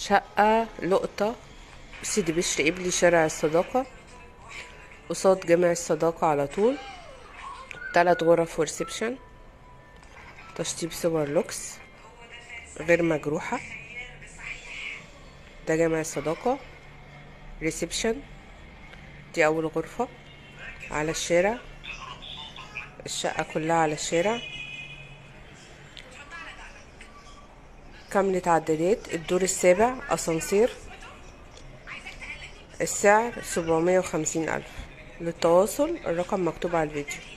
شقة لقطة سيدي بشر قبلي شارع الصداقة قصاد جامع الصداقة على طول تلات غرف وريسبشن تشطيب سوبر لوكس غير مجروحة ده جامع الصداقة ريسبشن دي أول غرفة على الشارع الشقة كلها على الشارع كاملة عدادات الدور السابع أسانسير السعر سبعمية وخمسين ألف للتواصل الرقم مكتوب على الفيديو